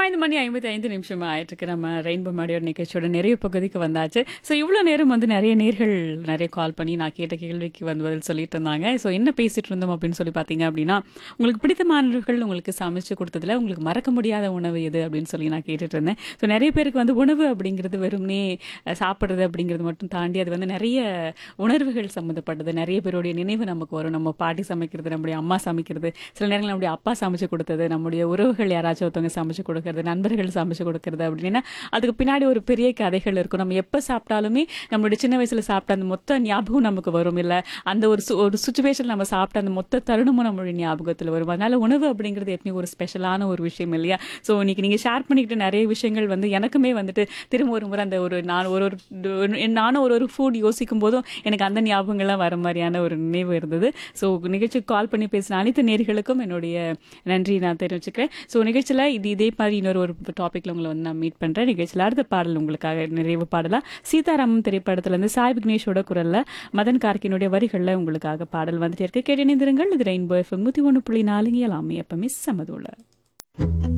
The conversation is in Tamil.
ஐந்து மணி ஐம்பத்தி ஐந்து நிமிஷம் ஆயிட்டுருக்கு நம்ம ரெயின்போ மாடியோட நிகழ்ச்சியோட நிறைய பகுதிக்கு வந்தாச்சு ஸோ இவ்வளோ நேரம் வந்து நிறைய நேர்கள் நிறைய கால் பண்ணி நான் கேட்ட கேள்விக்கு வந்து பதில் சொல்லிட்டு இருந்தாங்க ஸோ என்ன பேசிட்டு இருந்தோம் அப்படின்னு சொல்லி பார்த்தீங்க அப்படின்னா உங்களுக்கு பிடித்தமானவர்கள் உங்களுக்கு சமைச்சு கொடுத்ததுல உங்களுக்கு மறக்க முடியாத உணவு எது அப்படின்னு சொல்லி நான் கேட்டுட்டு இருந்தேன் ஸோ நிறைய பேருக்கு வந்து உணவு அப்படிங்கிறது வெறும்னே அஹ், சாப்பிட்றது அப்படிங்கிறது மட்டும் தாண்டி அது வந்து நிறைய உணர்வுகள் சம்மந்தப்பட்டது நிறைய பேருடைய நினைவு நமக்கு வரும் நம்ம பாட்டி சமைக்கிறது நம்முடைய அம்மா சமைக்கிறது சில நேரங்கள் நம்முடைய அப்பா சமைச்சு கொடுத்தது நம்முடைய உறவுகள் யாராச்சும் ஒருத்தவங்க சமைச்சு கொடுக்கறது நண்பர்கள் சமைச்சு கொடுக்கறது அப்படின்னா அதுக்கு பின்னாடி ஒரு பெரிய கதைகள் இருக்கும் நம்ம எப்போ சாப்பிட்டாலுமே நம்மளுடைய சின்ன வயசுல சாப்பிட்ட அந்த மொத்த ஞாபகம் நமக்கு வரும் இல்லை அந்த ஒரு சு- ஒரு சுச்சுவேஷன் நம்ம சாப்பிட்ட அந்த மொத்த தருணமும் நம்மளுடைய ஞாபகத்தில் வரும் அதனால உணவு அப்படிங்கிறது எப்பயும் ஒரு ஸ்பெஷலான ஒரு விஷயம் இல்லையா ஸோ இன்னைக்கு நீங்கள் ஷேர் பண்ணிக்கிட்ட நிறைய விஷயங்கள் வந்து எனக்குமே வந்துட்டு திரும்ப ஒரு முறை அந்த ஒரு நான் ஒரு ஒரு நானும் ஒரு ஒரு ஃபுட் யோசிக்கும் போதும் எனக்கு அந்த ஞாபகங்கள்லாம் வர மாதிரியான ஒரு நினைவு இருந்தது ஸோ நிகழ்ச்சிக்கு கால் பண்ணி பேசின அனைத்து நேர்களுக்கும் என்னுடைய நன்றி நான் தெரிவிச்சுக்கிறேன் ஸோ நிகழ்ச்சியில் இது இதே மாதிரி இன்னொரு ஒரு டாப்பிக்கில் உங்களை வந்து நான் மீட் பண்ணுறேன் நிகழ்ச்சியில் அடுத்த பாடல் உங்களுக்காக நிறைவு பாடலாம் சீதாராமன் திரைப்படத்துலேருந்து சாய் விக்னேஷோட குரலில் மதன் கார்கினுடைய வரிகளில் உங்களுக்காக பாடல் வந்துட்டே இருக்கு கேட்டு இணைந்திருங்கள் இது ரெயின்போ எஃப்எம் நூற்றி ஒன்று புள்ளி நாலுங்க எல்லாமே எப்பவுமே சமதுள்ள